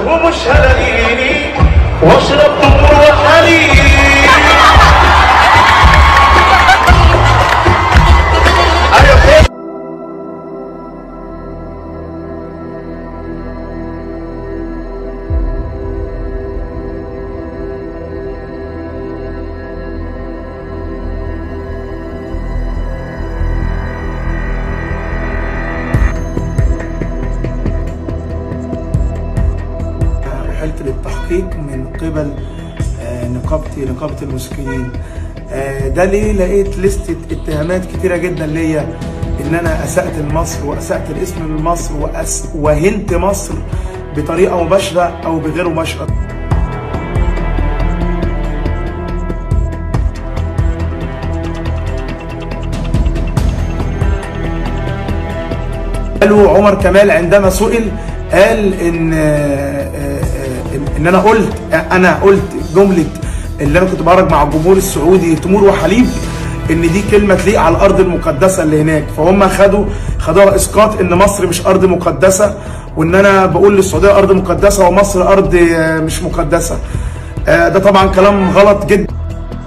ومش هلاقيني واشرب تمر وحليب ايوه فين رحلت للتحقيق من قبل آه، نقابتي نقابة المسكينين آه، ده ليه لقيت لستة اتهامات كتيرة جدا ليا ان انا اسأت لمصر واسأت الاسم لمصر وأس وهنت مصر بطريقة مباشرة او بغير مباشرة قالوا عمر كمال عندما سئل قال ان آه، آه، آه، ان انا قلت انا قلت جمله اللي انا كنت بهرج مع الجمهور السعودي تمور وحليب ان دي كلمه تليق على الارض المقدسه اللي هناك فهم خدوا خدوها اسقاط ان مصر مش ارض مقدسه وان انا بقول للسعوديه ارض مقدسه ومصر ارض آه، مش مقدسه آه، ده طبعا كلام غلط جدا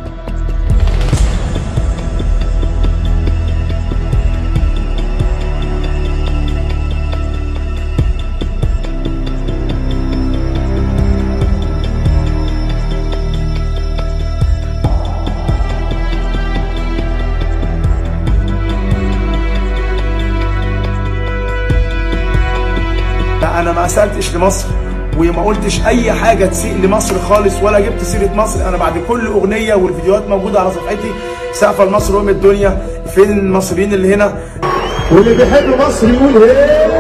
لا انا ما سالتش لمصر وما قلتش اي حاجه تسيء لمصر خالص ولا جبت سيره مصر انا بعد كل اغنيه والفيديوهات موجوده على صفحتي سقف مصر وام الدنيا فين المصريين اللي هنا واللي بيحب مصر يقول ايه